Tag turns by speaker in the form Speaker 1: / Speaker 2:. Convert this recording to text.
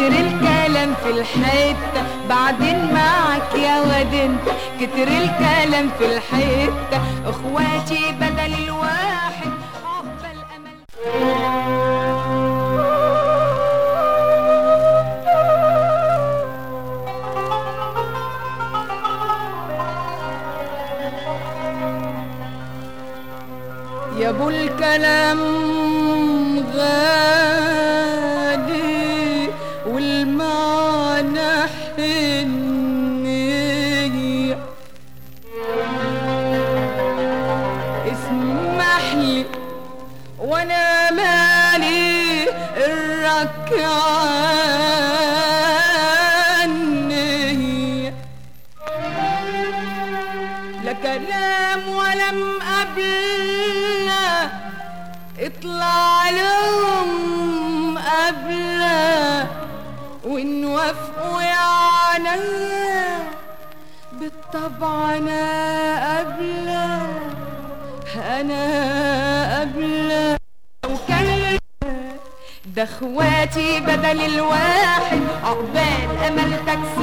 Speaker 1: كتر الكلام في الحتة بعدين معك يا واد انت كتر الكلام في الحتة اخواتي بدل الواحد عقبال امل يا ابو الكلام غالي والمعنى حنية اسمح لي وانا مالي الركعانية لا كلام ولم قبله اطلع لهم قبله وان وافقوا يا عينيا بالطبع انا قبله انا قبله لو كان ده اخواتي بدل الواحد عقبال امل تاكسي